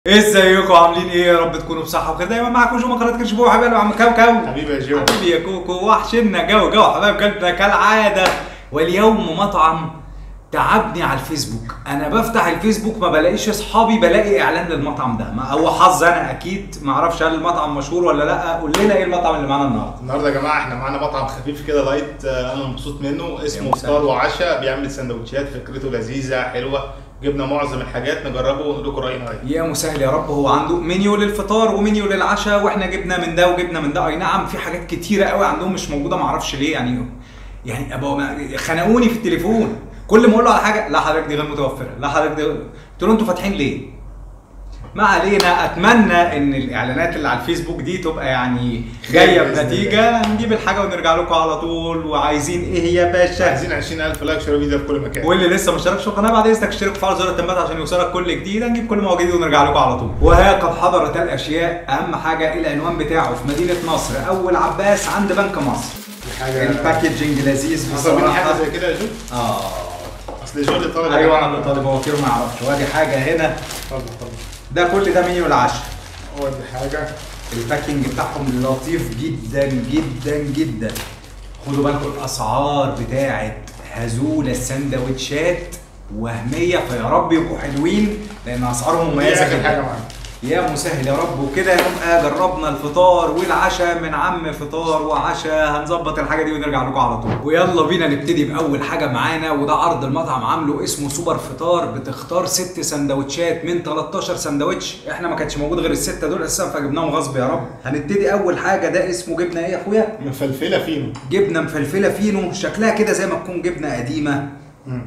ازيكم عاملين ايه يا رب تكونوا بصحه وخير دايما معاكم جو مقالات كرش بو حبايبي عم كاو حبيبي يا جو حبيبي يا كوكو وحشنا جو جو حبايب قلبنا كالعاده واليوم مطعم تعبني على الفيسبوك انا بفتح الفيسبوك ما بلاقيش اصحابي بلاقي اعلان للمطعم ده ما هو حظ انا اكيد ما اعرفش هل المطعم مشهور ولا لا قول لنا ايه المطعم اللي معانا النهارده النهارده يا جماعه احنا معانا مطعم خفيف كده لايت آه، انا مبسوط منه اسمه يا فطار وعشاء بيعمل سندوتشات فكرته لذيذه حلوه جبنا معظم الحاجات نجربه ونقول لكم راينا عليه يا مسهل يا رب هو عنده منيو للفطار ومنيو للعشاء واحنا جبنا من ده وجبنا من ده اي نعم في حاجات كتيره قوي عندهم مش موجوده ما اعرفش ليه يعني يعني أبقى خنقوني في التليفون كل ما اقول له على حاجه لا حضرتك دي غير متوفره لا حضرتك دي قلت له انتوا فاتحين ليه؟ ما علينا اتمنى ان الاعلانات اللي على الفيسبوك دي تبقى يعني جايه بإذن بنتيجه نجيب الحاجه ونرجع لكم على طول وعايزين ايه يا باشا؟ عايزين 20000 لايك شير فيديو في كل مكان واللي لسه ما اشتركش في القناه بعد اذنك اشترك وفعل زر التنبيهات عشان يوصلك كل جديد هنجيب كل ما هو جديد ونرجع لكم على طول وها قد حضرت الاشياء اهم حاجه العنوان بتاعه في مدينه نصر اول عباس عند بنك مصر دي حاجه الباكجينج لذيذ حصل مني حاجه بصراحه زي كده يا جو اه اصل جو اللي طالب يا ايوه جماعة. انا اللي طالب هو كتير ما يعرفش وادي حاجه هنا اتفضل اتفضل ده كل ده منيو العشاء هو دي حاجه الباكينج بتاعهم لطيف جدا جدا جدا خدوا بالكم الاسعار بتاعت هزول السندوتشات وهميه فيا رب يبقوا حلوين لان اسعارهم دي مميزه اخر حاجه جدا معانا يا مسهل يا رب وكده نبقى جربنا الفطار والعشاء من عم فطار وعشاء هنظبط الحاجه دي ونرجع لكم على طول ويلا بينا نبتدي باول حاجه معانا وده عرض المطعم عامله اسمه سوبر فطار بتختار ست سندوتشات من 13 سندوتش احنا ما كانش موجود غير السته دول اساسا فجبناهم غصب يا رب هنبتدي اول حاجه ده اسمه جبنه ايه يا اخويا مفلفله فينو جبنه مفلفله فينو شكلها كده زي ما تكون جبنه قديمه مم.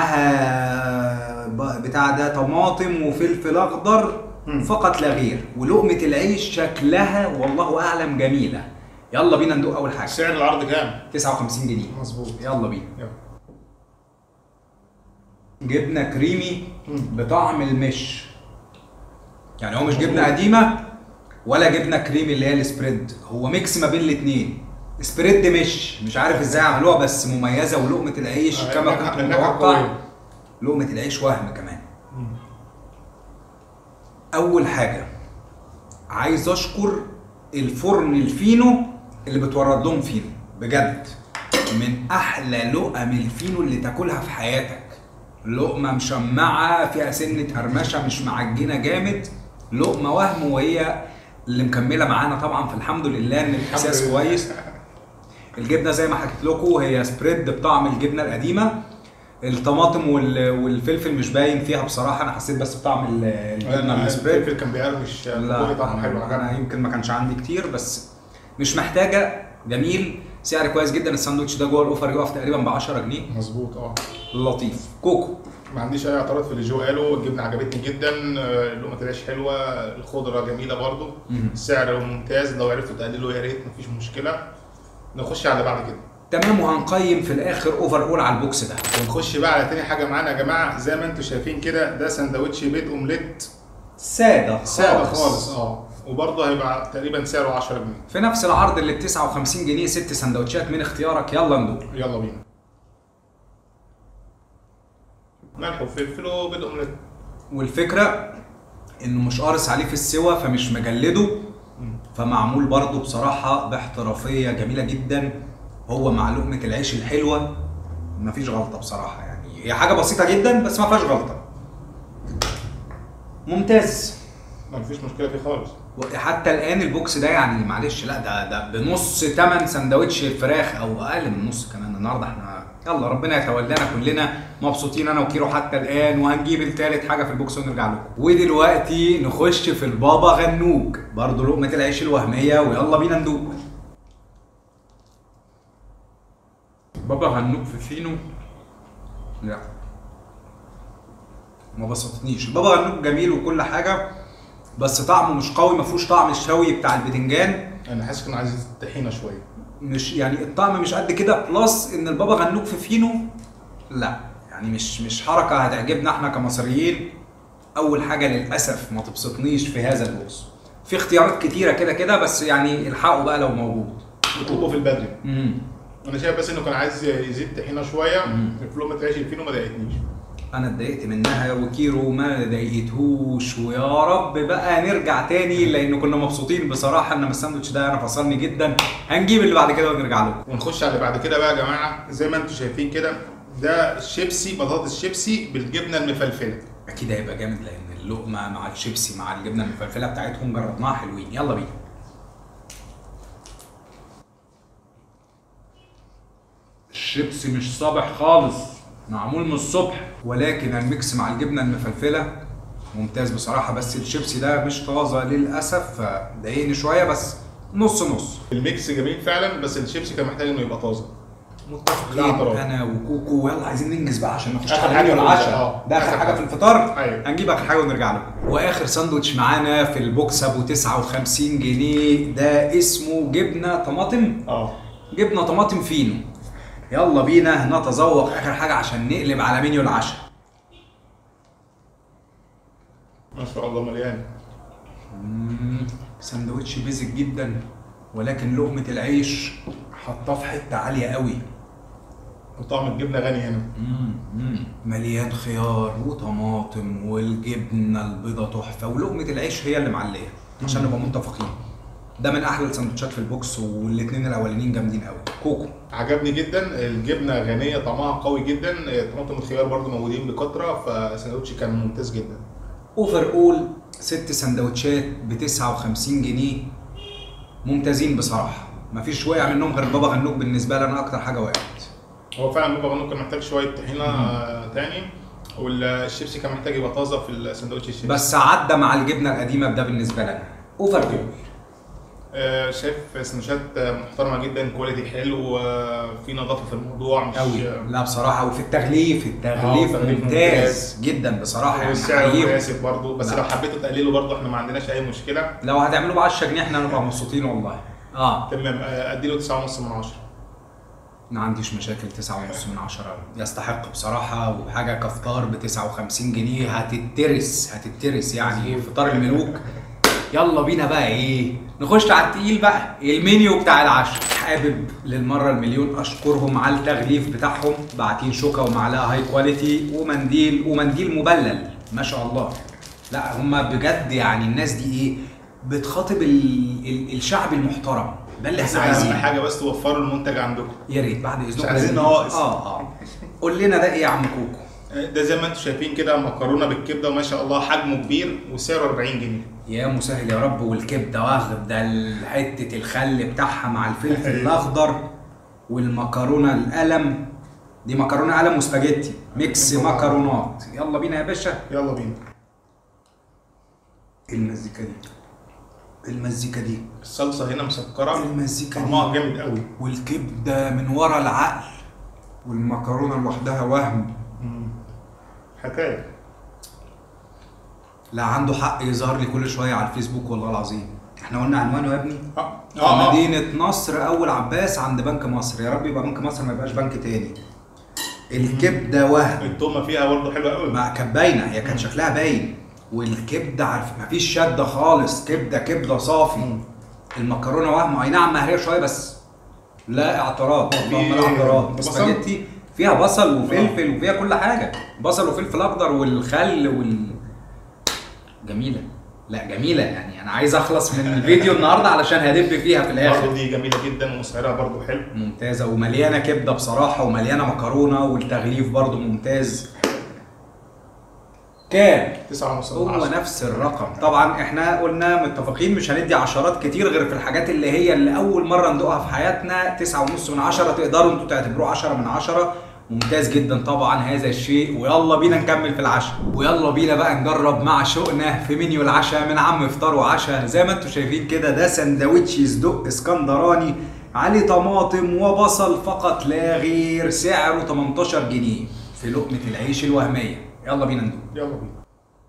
ومعاها ب- بتاع ده طماطم وفلفل اخضر مم. فقط لا غير ولقمه العيش شكلها والله اعلم جميله يلا بينا ندوق اول حاجه سعر العرض كام 59 جنيه مظبوط يلا بينا يلا. جبنه كريمي مم. بطعم المش يعني هو مش جبنه قديمه ولا جبنه كريمي اللي هي السبريد هو ميكس ما بين الاثنين سبريد مش مش عارف ازاي عملوها بس مميزه ولقمه العيش آه، كما النكهة- كنت النكهة متوقع قوية. لقمه العيش وهم كمان مم. اول حاجه عايز اشكر الفرن الفينو اللي بتورد لهم فينو بجد من احلى لقم الفينو اللي تاكلها في حياتك لقمه مشمعه فيها سنه قرمشه مش معجنه جامد لقمه وهم وهي اللي مكمله معانا طبعا فالحمد لله ان الاحساس لله. كويس الجبنه زي ما حكيت لكم هي سبريد بطعم الجبنه القديمه الطماطم وال- والفلفل مش باين فيها بصراحه انا حسيت بس بطعم ال- الجبنه أنا السبريد الفلفل كان بيقرمش لا كل طعمه حلو انا عجبني. يمكن ما كانش عندي كتير بس مش محتاجه جميل سعر كويس جدا الساندوتش ده جوه الاوفر يقف تقريبا ب 10 جنيه مظبوط اه لطيف كوكو ما عنديش اي اعتراض في اللي جو قاله الجبنه عجبتني جدا آه، لقمه العيش حلوه الخضره جميله برضو مم. السعر ممتاز لو عرفتوا تقللوا يا ريت مفيش مشكله نخش على بعد كده تمام وهنقيم في الاخر اوفر اول على البوكس ده ونخش بقى على تاني حاجه معانا يا جماعه زي ما انتم شايفين كده ده سندوتش بيض اومليت ساده خالص سهل خالص اه وبرضه هيبقى تقريبا سعره 10 جنيه في نفس العرض اللي ب 59 جنيه ست سندوتشات من اختيارك يلا ندوق يلا بينا ملح وفلفل وبيض اومليت والفكره انه مش قارص عليه في السوا فمش مجلده فمعمول برضه بصراحه باحترافيه جميله جدا هو مع لقمه العيش الحلوه مفيش غلطه بصراحه يعني هي حاجه بسيطه جدا بس ما فيهاش غلطه ممتاز ما فيش مشكله فيه خالص وحتى الان البوكس ده يعني معلش لا ده ده بنص ثمن سندوتش الفراخ او اقل من نص كمان النهارده احنا يلا ربنا يتولانا كلنا مبسوطين انا وكيرو حتى الان وهنجيب التالت حاجه في البوكس ونرجع لكم ودلوقتي نخش في البابا غنوج برضه لقمه العيش الوهميه ويلا بينا ندوق بابا غنوج في فينو لا ما بسطتنيش البابا غنوج جميل وكل حاجه بس طعمه مش قوي ما فيهوش طعم الشوي بتاع البتنجان انا حاسس كان عايز طحينه شويه مش يعني الطعم مش قد كده بلس ان البابا غنوج في فينو لا يعني مش مش حركه هتعجبنا احنا كمصريين اول حاجه للاسف ما تبسطنيش في هذا البوكس في اختيارات كتيره كده كده بس يعني الحقوا بقى لو موجود اطلبه في البدري امم انا شايف بس انه كان عايز يزيد طحينه شويه مم. في لقمه العيش الفينو ما ضايقتنيش انا اتضايقت منها وكيرو ما ضايقتهوش ويا رب بقى نرجع تاني لان كنا مبسوطين بصراحه ان الساندوتش ده انا فصلني جدا هنجيب اللي بعد كده ونرجع له ونخش على اللي بعد كده بقى يا جماعه زي ما انتم شايفين كده ده شيبسي بطاطس شيبسي بالجبنه المفلفله اكيد هيبقى جامد لان اللقمه مع الشيبسي مع الجبنه المفلفله بتاعتهم جربناها حلوين يلا بينا الشيبسي مش صابح خالص معمول من الصبح ولكن الميكس مع الجبنه المفلفله ممتاز بصراحه بس الشيبسي ده مش طازه للاسف فضايقني شويه بس نص نص الميكس جميل فعلا بس الشيبسي كان محتاج انه يبقى طازه لا متفقين اعتراض. انا وكوكو يلا عايزين ننجز بقى عشان نخش آخر على حاجة المنيو في العشاء اه. ده اخر آخر حاجه حاجة. في الفطار أيوة. هنجيب اخر حاجه ونرجع له واخر ساندوتش معانا في البوكس ابو 59 جنيه ده اسمه جبنه طماطم اه جبنه طماطم فينو يلا بينا نتذوق اخر حاجه عشان نقلب على منيو العشاء ما شاء الله مليان مم، ساندوتش بيزك جدا ولكن لقمه العيش حطاه في حته عاليه قوي وطعم الجبنه غني هنا مم، مم. مليان خيار وطماطم والجبنه البيضه تحفه ولقمه العيش هي اللي معليه عشان نبقى متفقين ده من احلى السندوتشات في البوكس والاثنين الاولانيين جامدين قوي كوكو عجبني جدا الجبنه غنيه طعمها قوي جدا طماطم الخيار برضو موجودين بكثره فالساندوتش كان ممتاز جدا اوفر اول ست سندوتشات ب 59 جنيه ممتازين بصراحه مفيش وقع منهم غير بابا غنوج بالنسبه لي انا اكتر حاجه وقعت هو فعلا بابا غنوج كان محتاج شويه طحينه آه، تاني والشيبسي كان محتاج يبقى طازه في الساندوتش الشيبسي بس عدى مع الجبنه القديمه ده بالنسبه لنا اوفر اول آه، شايف سندوتشات محترمه جدا كواليتي حلو آه، في نظافه في الموضوع مش قوي لا بصراحه وفي التغليف التغليف آه، التغليف ممتاز جدا بصراحه يعني والسعر حقيقي. مناسب برضه بس لا. لو حبيتوا تقللوا برضه احنا ما عندناش اي مشكله لو هتعملوا ب 10 جنيه احنا هنبقى مبسوطين والله اه تمام آه، اديله 9.5 من 10 ما عنديش مشاكل 9 ونص من 10 يستحق بصراحه وحاجه كفطار ب 59 جنيه هتترس هتترس يعني فطار الملوك يلا بينا بقى ايه نخش على التقيل بقى المنيو بتاع العشاء حابب للمره المليون اشكرهم على التغليف بتاعهم باعتين شوكه ومعلقه هاي كواليتي ومنديل ومنديل مبلل ما شاء الله لا هم بجد يعني الناس دي ايه بتخاطب ال... ال... الشعب المحترم ده اللي بس احنا اهم عايزينه حاجه بس توفروا المنتج عندكم يا ريت بعد اذنكم مش عايزين نواقص. اه اه قول لنا ده ايه يا عم كوكو ده زي ما انتم شايفين كده مكرونه بالكبده وما شاء الله حجمه كبير وسعره 40 جنيه يا مسهل يا رب والكبده واخد ده حته الخل بتاعها مع الفلفل الاخضر والمكرونه القلم دي مكرونه قلم وسباجيتي ميكس مكرونات يلا بينا يا باشا يلا بينا إيه المزيكا دي المزيكا دي الصلصه هنا مسكره المزيكا طعمها دي جامد قوي والكبده من ورا العقل والمكرونه لوحدها وهم حكايه لا عنده حق يظهر لي كل شويه على الفيسبوك والله العظيم احنا قلنا عنوانه يا ابني اه في اه آه. مدينة نصر أول عباس عند بنك مصر يا رب يبقى بنك مصر ما يبقاش بنك تاني الكبدة وهم التومه فيها برضه حلوه قوي ما كانت باينة هي كان شكلها باين والكبدة عارف ما فيش شدة خالص كبدة كبدة صافي المكرونة وهم أي نعم مهرية شوية بس لا اعتراض في اللهم لا اعتراض بصل؟ سباجيتي فيها بصل وفلفل وفيها كل حاجة بصل وفلفل أخضر والخل وال جميلة لا جميلة يعني أنا عايز أخلص من الفيديو النهاردة علشان هدب فيها في الآخر برضه دي جميله جدا وسعرها برضه حلو ممتازة ومليانة كبدة بصراحة ومليانة مكرونة والتغليف برضو ممتاز كام؟ 9.5 من هو 10 نفس الرقم طبعا احنا قلنا متفقين مش هندي عشرات كتير غير في الحاجات اللي هي اللي اول مرة ندوقها في حياتنا تسعة ونص من عشرة تقدروا انتوا تعتبروه عشرة من عشرة ممتاز جدا طبعا هذا الشيء ويلا بينا نكمل في العشاء ويلا بينا بقى نجرب مع شوقنا في منيو العشاء من عم فطار وعشاء زي ما انتوا شايفين كده ده سندوتش صدق اسكندراني عليه طماطم وبصل فقط لا غير سعره 18 جنيه في لقمة العيش الوهمية يلا بينا ندوق يلا بينا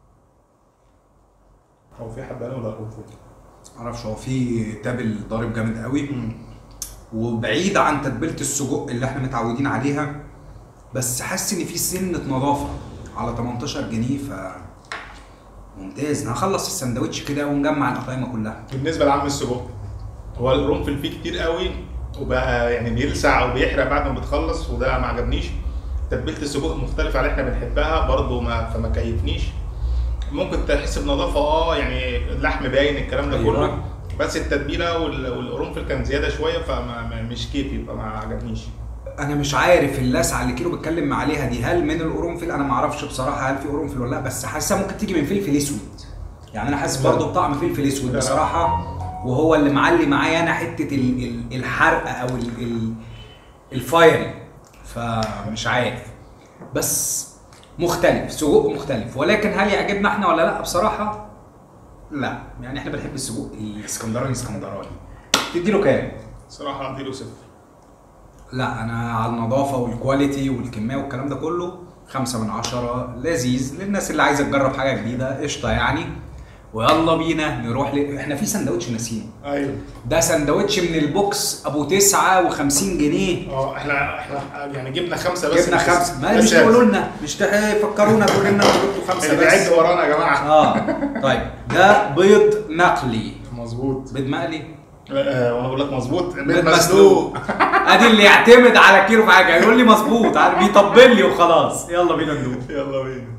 هو في حد قال ولا هو في معرفش هو في تابل ضارب جامد قوي وبعيد عن تتبيله السجق اللي احنا متعودين عليها بس حاسس ان في سنه نظافه على 18 جنيه ف ممتاز هنخلص السندوتش كده ونجمع القائمه كلها بالنسبه لعم السجق هو القرنفل فيه كتير قوي وبقى يعني بيلسع وبيحرق بعد ما بتخلص وده ما عجبنيش تتبيله السجق مختلفه على اللي احنا بنحبها برضو ما فما كيفنيش ممكن تحس بنظافه اه يعني اللحم باين الكلام ده أيوة. كله بس التتبيله وال- والقرنفل كان زياده شويه فما ما- مش كيفي فما عجبنيش انا مش عارف اللسعه اللي كيلو بيتكلم عليها دي هل من القرنفل انا ما اعرفش بصراحه هل في قرنفل ولا لا بس حاسسها ممكن تيجي من فلفل اسود يعني انا حاسس لا. برضه بطعم فلفل اسود لا. بصراحه وهو اللي معلي معايا انا حته ال- ال- الحرق او ال- ال- الفايري فمش عارف بس مختلف سجق مختلف ولكن هل يعجبنا احنا ولا لا بصراحه لا يعني احنا بنحب السجق الاسكندراني اسكندراني تديله كام صراحه اديله صفر لا انا على النظافه والكواليتي والكميه والكلام ده كله خمسة من عشرة لذيذ للناس اللي عايزه تجرب حاجه جديده قشطه يعني ويلا بينا نروح ل... احنا في سندوتش ناسينه ايوه ده سندوتش من البوكس ابو 59 جنيه اه احنا احنا يعني جبنا خمسه بس جبنا مش- خمسه ما بس مش تقولوا لنا مش تفكرونا تقولوا لنا انتوا جبتوا خمسه اللي بس بيعد ورانا يا جماعه اه طيب ده بيض مقلي مظبوط بيض مقلي آه، وانا بقول لك مظبوط بيض مسلوق ادي اللي يعتمد على كيلو في حاجه يقول لي مظبوط عارف بيطبل لي وخلاص يلا بينا ندوق يلا بينا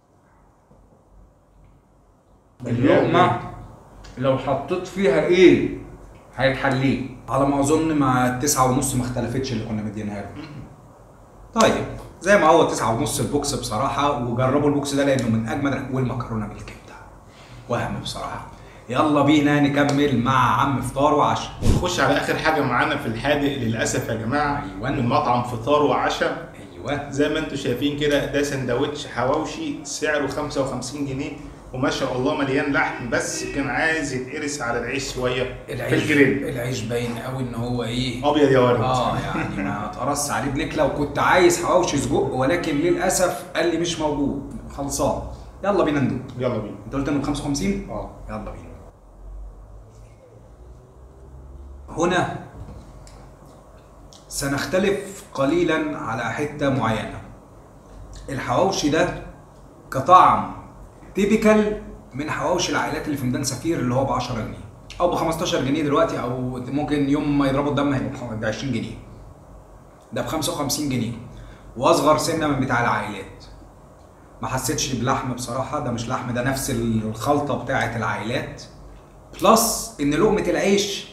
اللقمه لو حطيت فيها ايه هيتحليه على ما اظن مع التسعة ونص ما اختلفتش اللي كنا مدينها له طيب زي ما هو تسعة ونص البوكس بصراحة وجربوا البوكس ده لأنه من أجمل والمكرونة بالكبدة وهم بصراحة يلا بينا نكمل مع عم فطار وعشاء ونخش على اخر حاجه معانا في الحادق للاسف يا جماعه أيوة. من مطعم فطار وعشاء أيوه زي ما انتم شايفين كده ده سندوتش حواوشي سعره 55 جنيه وما شاء الله مليان لحم بس كان عايز يتقرس على العيش شويه في العيش الجريل العيش باين قوي ان هو ايه ابيض يا ورد اه يعني ما اتقرص عليه بنكله وكنت عايز حواوشي سجق ولكن للاسف قال لي مش موجود خلصان يلا بينا ندوق يلا بينا انت قلت انه ب 55 اه يلا بينا هنا سنختلف قليلا على حته معينه الحواوشي ده كطعم تيبيكال من حواوشي العائلات اللي في ميدان سفير اللي هو ب 10 جنيه او ب 15 جنيه دلوقتي او ممكن يوم ما يضربوا الدم هيبقى ب 20 جنيه ده ب 55 جنيه واصغر سنه من بتاع العائلات ما حسيتش بلحم بصراحه ده مش لحم ده نفس الخلطه بتاعه العائلات بلس ان لقمه العيش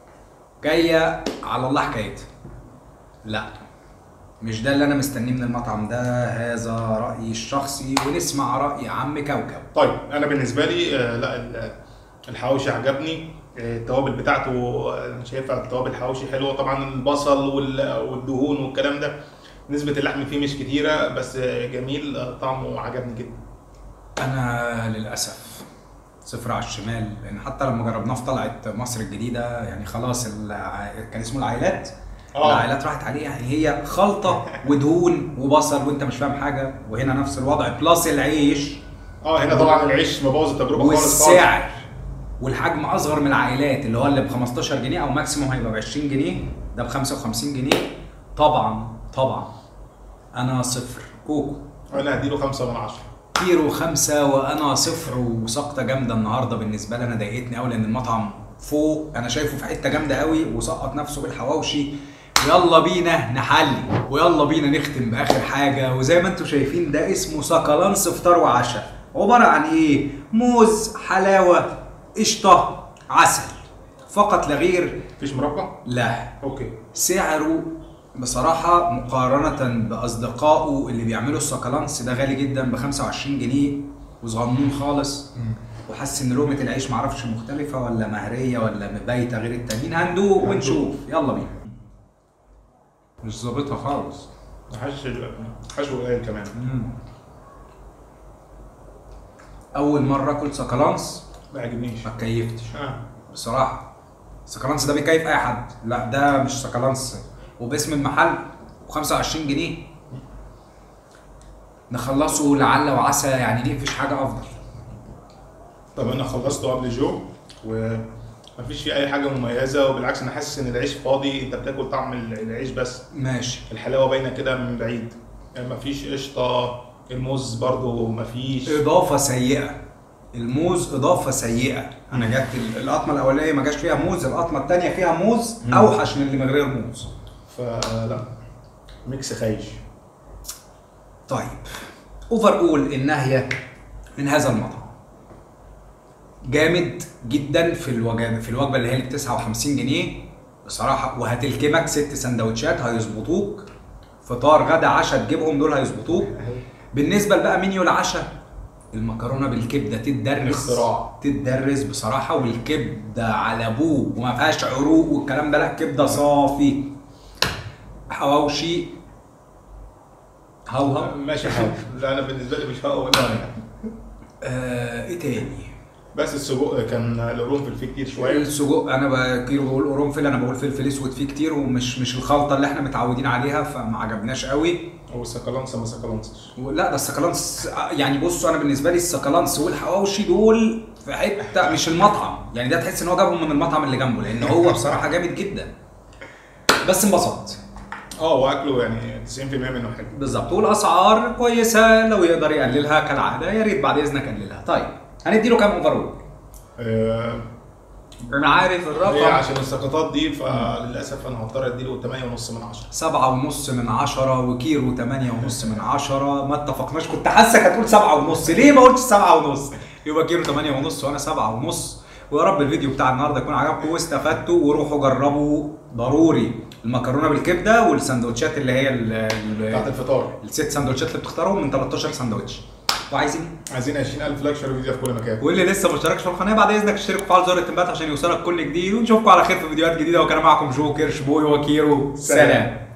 جايه على الله حكايتها لا مش ده اللي انا مستنيه من المطعم ده هذا رايي الشخصي ونسمع راي عم كوكب طيب انا بالنسبه لي آه، لا ال- الحواوشي عجبني آه، التوابل بتاعته آه، انا شايفها التوابل حواوشي حلوه طبعا البصل وال- والدهون والكلام ده نسبه اللحم فيه مش كتيره بس آه، جميل آه، طعمه عجبني جدا انا للاسف صفر على الشمال لان حتى لما جربناه في طلعه مصر الجديده يعني خلاص الع... كان اسمه العائلات آه. العائلات راحت عليه يعني هي خلطه ودهون وبصل وانت مش فاهم حاجه وهنا نفس الوضع بلس العيش اه هنا طبعا العيش مبوظ التجربه خالص خالص والسعر والحجم اصغر من العائلات اللي هو اللي ب 15 جنيه او ماكسيموم هيبقى ب 20 جنيه ده ب 55 جنيه طبعا طبعا انا صفر كوكو انا هديله خمسة من عشرة كيلو خمسة وانا صفر وسقطة جامدة النهاردة بالنسبة لي انا ضايقتني قوي لان المطعم فوق انا شايفه في حتة جامدة قوي وسقط نفسه بالحواوشي يلا بينا نحلي ويلا بينا نختم باخر حاجة وزي ما انتم شايفين ده اسمه سكالانس فطار وعشاء عبارة عن ايه موز حلاوة قشطة عسل فقط لا غير مفيش مربى لا اوكي سعره بصراحة مقارنة بأصدقائه اللي بيعملوا السكالانس ده غالي جدا ب 25 جنيه وصغنون خالص وحاسس ان لقمة العيش معرفش مختلفة ولا مهرية ولا مبيتة غير التانيين هندوق ونشوف يلا بينا مش ظابطها خالص حشو حشو قليل كمان أول مرة آكل سكالانس ما عجبنيش ما اتكيفتش اه بصراحة السكالانس ده بيكيف أي حد لا ده مش سكالانس وباسم المحل ب 25 جنيه نخلصه لعل وعسى يعني نقفش حاجة أفضل طب انا خلصته قبل جو ومفيش فيه اي حاجه مميزه وبالعكس انا حاسس ان العيش فاضي انت بتاكل طعم العيش بس ماشي الحلاوه باينه كده من بعيد يعني مفيش قشطه الموز برضو مفيش إضافة سيئة الموز إضافة سيئة أنا جت ال- القطمة الأولانية ما جاش فيها موز القطمة التانية فيها موز مم. أوحش من اللي من غير موز فلا ميكس خايش طيب اوفر اول النهايه من هذا المطعم جامد جدا في الوجبه في الوجبه اللي هي ب 59 جنيه بصراحه وهتلكمك ست سندوتشات هيظبطوك فطار غدا عشاء تجيبهم دول هيظبطوك بالنسبه بقى منيو العشاء المكرونه بالكبده تتدرس اختراع. تتدرس بصراحه والكبده على ابوه وما فيهاش عروق والكلام ده لا كبده صافي حواوشي هوهو ماشي حاول لا انا بالنسبه لي مش هقوى آه ايه تاني بس السجق كان القرنفل فيه كتير شويه السجق انا بكيلو بقول قرنفل انا بقول فلفل اسود فيه كتير ومش مش الخلطه اللي احنا متعودين عليها فما عجبناش قوي والسكالانس ما سكالانسش لا ده السكالانس يعني بصوا انا بالنسبه لي السكالانس والحواوشي دول في حته مش المطعم يعني ده تحس ان هو جابهم من المطعم اللي جنبه لان هو بصراحه جامد جدا بس انبسطت اه واكله يعني 90% منه حلو بالظبط والاسعار كويسه لو يقدر يقللها كالعاده يا ريت بعد اذنك قللها طيب هندي له كام اوفر آه، انا عارف هي الرقم عشان السقطات دي فللاسف انا هضطر اديله 8.5 من 10 سبعة ونص من عشرة وكيرو تمانية ونص من عشرة ما اتفقناش كنت حاسك هتقول سبعة ونص ليه ما قلتش سبعة ونص يبقى كيرو تمانية ونص وانا سبعة ونص ويا رب الفيديو بتاع النهارده يكون عجبكم واستفدتوا وروحوا جربوا ضروري المكرونه بالكبده والسندوتشات اللي هي ال- بتاعت ال- الفطار الست سندوتشات اللي بتختارهم من 13 سندوتش وعايزين عايزين 20000 لايك شير فيديو في كل مكان واللي لسه ما اشتركش في القناه بعد اذنك اشترك وفعل زر التنبيهات عشان يوصلك كل جديد ونشوفكم على خير في فيديوهات جديده وكان معكم جو كيرش بوي وكيرو سلام